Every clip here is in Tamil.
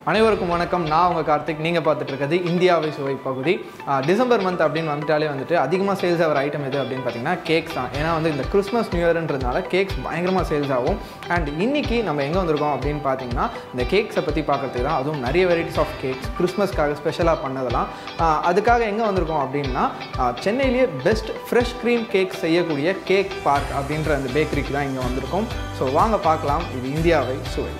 அனைவருக்கும் வணக்கம் நான் உங்கள் கார்த்திக் நீங்கள் பார்த்துட்டு இருக்கிறது இந்தியாவை சுவை பகுதி ஆஹ் டிசம்பர் மந்த் அப்படின்னு வந்துட்டாலே வந்துட்டு அதிகமாக சேல்ஸ் ஆகிற ஐட்டம் எது அப்படின்னு பார்த்தீங்கன்னா கேக்ஸ் தான் ஏன்னா வந்து இந்த கிறிஸ்மஸ் நியூ இயர்ன்றதுனால கேக்ஸ் பயங்கரமாக சேல்ஸ் ஆகும் அண்ட் இன்னைக்கு நம்ம எங்கே வந்திருக்கோம் அப்படின்னு பார்த்தீங்கன்னா இந்த கேக்ஸை பற்றி பார்க்கறதுக்கு தான் அதுவும் நிறைய வெரைட்டிஸ் ஆஃப் கேக்ஸ் கிறிஸ்மஸ்க்காக ஸ்பெஷலாக பண்ணதெல்லாம் ஆஹ் அதுக்காக எங்கே வந்திருக்கோம் அப்படின்னா ஆஹ் சென்னையிலேயே பெஸ்ட் ஃப்ரெஷ் க்ரீம் கேக் செய்யக்கூடிய கேக் பார்க் அப்படின்ற அந்த பேக்கரிக்கு தான் இங்கே வந்திருக்கோம் ஸோ வாங்க பார்க்கலாம் இது இந்தியாவை சுவை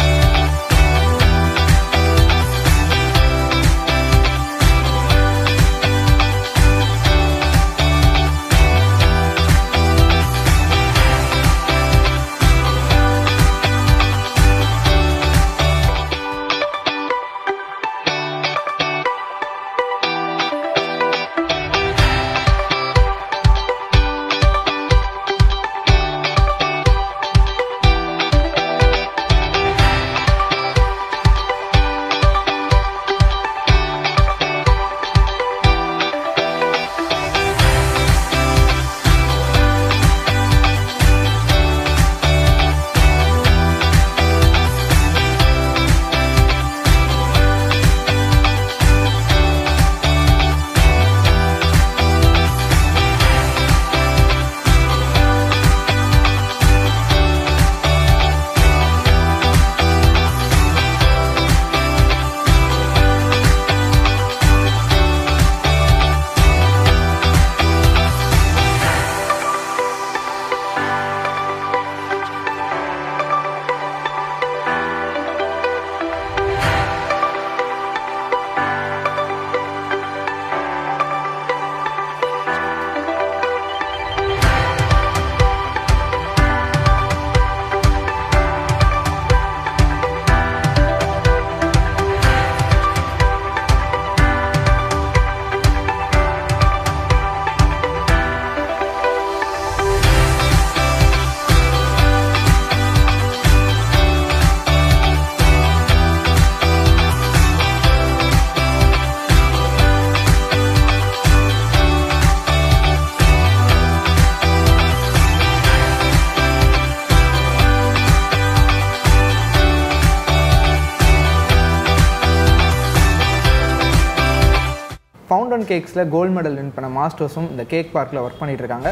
ஃபவுண்டன் கேக்ஸில் கோல்டு மெடல் வின் பண்ண மாஸ்டர்ஸும் இந்த கேக் பார்க்கில் ஒர்க் பண்ணிட்டு இருக்காங்க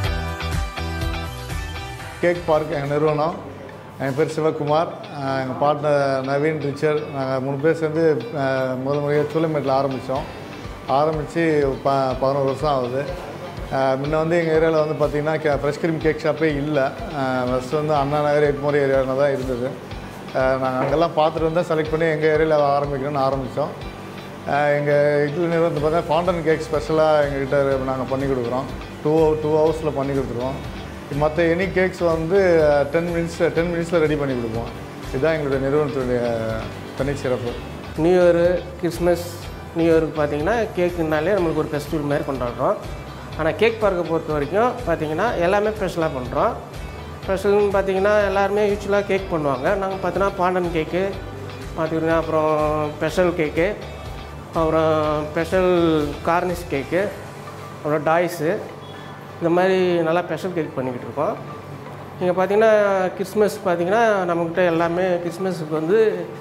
கேக் பார்க் எங்கள் நிறுவனம் என் பேர் சிவகுமார் அஹ் எங்கள் பார்ட்னர் நவீன் ரிச்சர் நாங்கள் மூணு பேர் சேர்ந்து அஹ், முதல் முறையாக சூளமேட்டில் ஆரம்பித்தோம் ஆரம்பித்து ப பதினோரு வருஷம் ஆகுது அஹ், முன்ன வந்து எங்கள் ஏரியாவில் வந்து பார்த்திங்கன்னா கே ஃப்ரெஷ் க்ரீம் கேக் ஷாப்பே இல்லை ஃபஸ்ட்டு வந்து அண்ணா நகர் எட்மோரி ஏரியாவில் தான் இருந்தது நாங்கள் அங்கெல்லாம் பார்த்துட்டு வந்தால் செலக்ட் பண்ணி எங்கள் ஏரியாவில் ஆரம்பிக்கணும்னு ஆரம்பித்தோம் எங்கள் இட்லி நிறுவனத்தை பார்த்தா ஃபாண்டன் கேக் ஸ்பெஷலாக எங்ககிட்ட நாங்கள் பண்ணி கொடுக்குறோம் டூ டூ ஹவர்ஸில் பண்ணி கொடுத்துருவோம் மற்ற எனி கேக்ஸ் வந்து டென் மினிட்ஸ் டென் மினிட்ஸில் ரெடி பண்ணி கொடுப்போம் இதுதான் எங்களுடைய நிறுவனத்துடைய தனிச்சிறப்பு நியூ இயரு கிறிஸ்மஸ் நியூ இயருக்கு பார்த்தீங்கன்னா கேக்குனாலே நம்மளுக்கு ஒரு ஃபெஸ்டிவல் மாதிரி கொண்டாடுறோம் ஆனால் கேக் பார்க்கை பொறுத்த வரைக்கும் பார்த்தீங்கன்னா எல்லாமே ஸ்பெஷலாக பண்ணுறோம் ஸ்பெஷல்னு பார்த்தீங்கன்னா எல்லாருமே யூஸ்வலாக கேக் பண்ணுவாங்க நாங்கள் பார்த்தீங்கன்னா பாண்டன் கேக்கு பார்த்திங்கன்னா அப்புறம் ஸ்பெஷல் கேக்கு அப்புறம் ஸ்பெஷல் கார்னிஷ் கேக்கு அப்புறம் டாய்ஸு இந்த மாதிரி நல்லா ஸ்பெஷல் கேக் பண்ணிக்கிட்டு இருக்கோம் இங்கே பார்த்தீங்கன்னா கிறிஸ்மஸ் பார்த்தீங்கன்னா நம்மக்கிட்ட எல்லாமே கிறிஸ்மஸுக்கு வந்து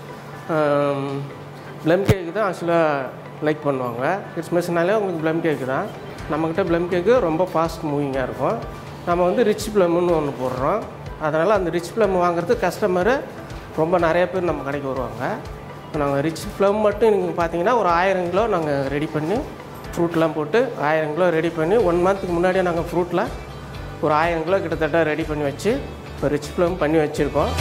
ப்ளம் கேக்கு தான் ஆக்சுவலாக லைக் பண்ணுவாங்க கிறிஸ்மஸ்னாலே உங்களுக்கு ப்ளம் கேக்கு தான் நம்மக்கிட்ட ப்ளம் கேக்கு ரொம்ப ஃபாஸ்ட் மூவிங்காக இருக்கும் நம்ம வந்து ரிச் ப்ளம்னு ஒன்று போடுறோம் அதனால் அந்த ரிச் ப்ளம் வாங்குறதுக்கு கஸ்டமரு ரொம்ப நிறைய பேர் நம்ம கடைக்கு வருவாங்க நாங்கள் ரிச் ப்ளம் மட்டும் நீங்கள் பார்த்தீங்கன்னா ஒரு ஆயிரம் கிலோ நாங்கள் ரெடி பண்ணி ஃப்ரூட்லாம் போட்டு ஆயிரம் கிலோ ரெடி பண்ணி ஒன் மந்த்துக்கு முன்னாடியே நாங்கள் ஃப்ரூட்டில் ஒரு ஆயிரம் கிலோ கிட்டத்தட்ட ரெடி பண்ணி வச்சு இப்போ ரிச் ப்ளம் பண்ணி வச்சுருக்கோம்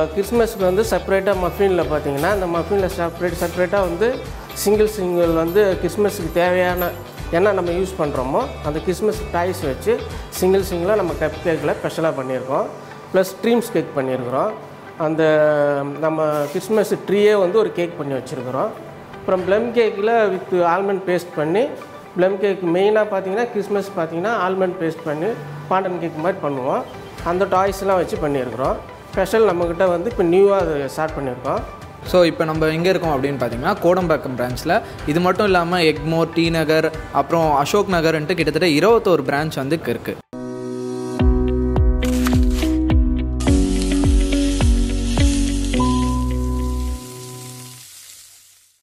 கிறிஸ்மஸ்க்கு வந்து செப்பரேட்டாக மஃபினில் பார்த்தீங்கன்னா இந்த மஃபினில் செப்பரேட் செப்பரேட்டாக வந்து சிங்கிள் சிங்கிள் வந்து கிறிஸ்மஸுக்கு தேவையான என்ன நம்ம யூஸ் பண்ணுறோமோ அந்த கிறிஸ்மஸ் டாய்ஸ் வச்சு சிங்கிள் சிங்கிளாக நம்ம கப் கேக்கில் ஸ்பெஷலாக பண்ணியிருக்கோம் ப்ளஸ் ட்ரீம்ஸ் கேக் பண்ணியிருக்கிறோம் அந்த நம்ம கிறிஸ்மஸ் ட்ரீயே வந்து ஒரு கேக் பண்ணி வச்சுருக்கிறோம் அப்புறம் ப்ளம் கேக்கில் வித் ஆல்மண்ட் பேஸ்ட் பண்ணி ப்ளம் கேக் மெயினாக பார்த்தீங்கன்னா கிறிஸ்மஸ் பார்த்தீங்கன்னா ஆல்மண்ட் பேஸ்ட் பண்ணி பாண்டன் கேக் மாதிரி பண்ணுவோம் அந்த டாய்ஸ்லாம் வச்சு பண்ணியிருக்கிறோம் ஸ்பெஷல் நம்மக்கிட்ட வந்து இப்போ நியூவாக அதை ஸ்டார்ட் பண்ணியிருக்கோம் ஸோ இப்போ நம்ம எங்கே இருக்கோம் அப்படின்னு பார்த்தீங்கன்னா கோடம்பாக்கம் பிரான்ச்சில் இது மட்டும் இல்லாமல் எக்மோர் டி நகர் அப்புறம் அசோக் நகர்ன்ட்டு கிட்டத்தட்ட இருபத்தோரு பிரான்ச் வந்து இருக்குது